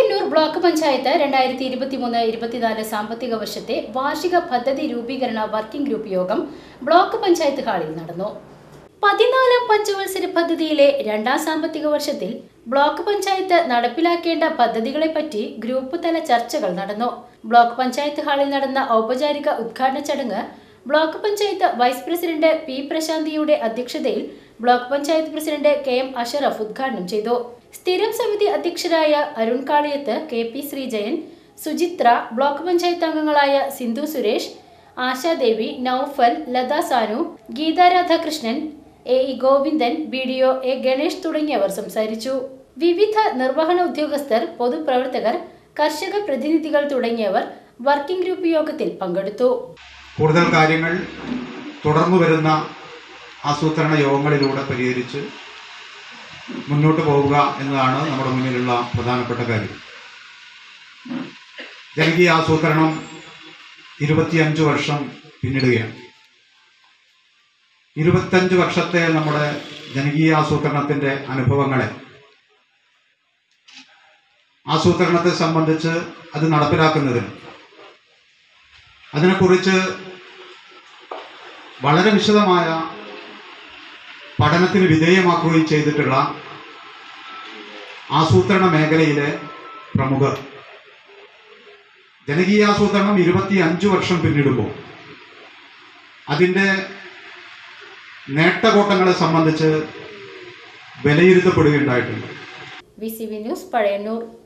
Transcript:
Pazhayannur block panchayat രണ്ടായിരത്തി ഇരുപത്തിമൂന്ന് ഇരുപത്തിനാല് സാമ്പത്തിക വർഷത്തെ വാർഷിക പദ്ധതി രൂപീകരണ വർക്കിംഗ് ഗ്രൂപ്പ് യോഗം ബ്ലോക്ക് പഞ്ചായത്ത് ഹാളിൽ നടന്നു പതിനാലാം പഞ്ചവത്സര പദ്ധതിയിലെ രണ്ടാം സാമ്പത്തിക വർഷത്തിൽ ബ്ലോക്ക് പഞ്ചായത്ത് നടപ്പിലാക്കേണ്ട പദ്ധതികളെപ്പറ്റി ഗ്രൂപ്പ് തല ചർച്ചകൾ നടന്നു ബ്ലോക്ക് പഞ്ചായത്ത് ഹാളിൽ നടന്ന ഔപചാരിക ഉദ്ഘാടന ചടങ്ങ് block panchayat vice president P പ്രശാന്തിയുടെ അധ്യക്ഷതയിൽ block panchayat president K M Ashraf ഉദ്ഘാടനം ചെയ്തു സ്ഥിരം സമിതി അധ്യക്ഷരായ Arun Kaliyath K P Sreejayan Suchitra block panchayat അംഗങ്ങളായ Sindhu Suresh Ashadevi Noufal Latha Sanu Geetha Radhakrishnan A E Govindan B D O A Ganesh തുടങ്ങിയവർ സംസാരിച്ചു വിവിധ നിർവഹണ ഉദ്യോഗസ്ഥർ പൊതുപ്രവർത്തകർ കർഷക പ്രതിനിധികൾ തുടങ്ങിയവർ വർക്കിംഗ് ഗ്രൂപ്പ് യോഗത്തിൽ പങ്കെടുത്തു കൂടുതൽ കാര്യങ്ങൾ തുടർന്നു വരുന്ന ആസൂത്രണ യോഗങ്ങളിലൂടെ പരിഹരിച്ച് മുന്നോട്ട് പോവുക എന്നതാണ് നമ്മുടെ മുന്നിലുള്ള പ്രധാനപ്പെട്ട കാര്യം ജനകീയ ആസൂത്രണം ഇരുപത്തിയഞ്ച് വർഷം പിന്നിടുകയാണ് ഇരുപത്തഞ്ച് വർഷത്തെ നമ്മുടെ ജനകീയ ആസൂത്രണത്തിന്റെ അനുഭവങ്ങളെ ആസൂത്രണത്തെ സംബന്ധിച്ച് അത് നടപ്പിലാക്കുന്നതിന് അതിനെക്കുറിച്ച് വളരെ വിശദമായ പഠനത്തിന് വിധേയമാക്കുകയും ചെയ്തിട്ടുള്ള ആസൂത്രണ മേഖലയിലെ പ്രമുഖർ ജനകീയാസൂത്രണം ഇരുപത്തി അഞ്ച് വർഷം പിന്നിടുമ്പോൾ അതിൻ്റെ നേട്ടകോട്ടങ്ങളെ സംബന്ധിച്ച് വിലയിരുത്തപ്പെടുകയുണ്ടായിട്ടുണ്ട് V C V news Pazhayannur